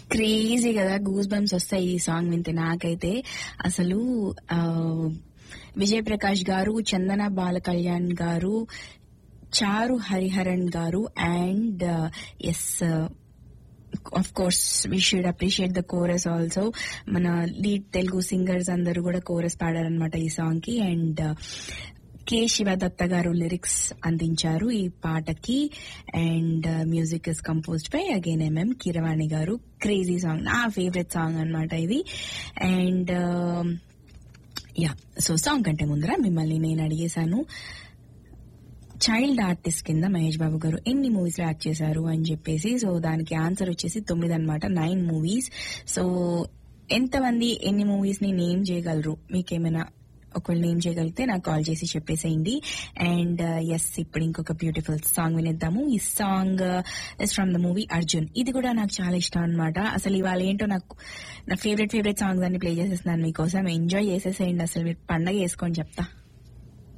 crazy కదా goose bumps వస్తాయి ఈ సాంగ్ వింటే నాకైతే అసలు ఆ, విజయ్ ప్రకాష్ గారు చందన బాల కళ్యాణ్ గారు Charu Hariharan garu and yes of course we should appreciate the chorus also మన లీడ్ తెలుగు సింగర్స్ అందరూ కూడా కోరస్ పాడారనమాట ఈ సాంగ్ కి అండ్ కె శివదత్త గారు లిరిక్స్ అందించారు ఈ పాటకి and music is composed by again MM Keeravani garu crazy song నా ఫేవరెట్ సాంగ్ అన్నమాట ఇది అండ్ యా సో సాంగ్ కంటే ముందర మిమ్మల్ని నేను అడిగేశాను చైల్డ్ ఆర్టిస్ట్ కింద మహేష్ బాబు గారు ఎన్ని మూవీస్ లో యాక్ట్ చేశారు అని చెప్పేసి సో దానికి ఆన్సర్ వచ్చేసి తొమ్మిది అనమాట నైన్ మూవీస్ సో ఎంతమంది ఎన్ని మూవీస్ ని నేమ్ చేయగలరు మీకేమైనా ఒకవేళ నేమ్ చేయగలిగితే నాకు కాల్ చేసి చెప్పేసేయండి అండ్ ఎస్ ఇప్పుడు ఇంకొక బ్యూటిఫుల్ సాంగ్ వినేద్దాము ఈ song is from the movie Arjun ఇది కూడా నాకు చాలా ఇష్టం అనమాట అసలు ఇవాళ ఏంటో నాకు నా ఫేవరెట్ ఫేవరెట్ సాంగ్స్ అన్ని ప్లే చేసేస్తున్నాను మీకోసం ఎంజాయ్ చేసేసేయండి అసలు మీరు పండగ వేసుకొని చెప్తా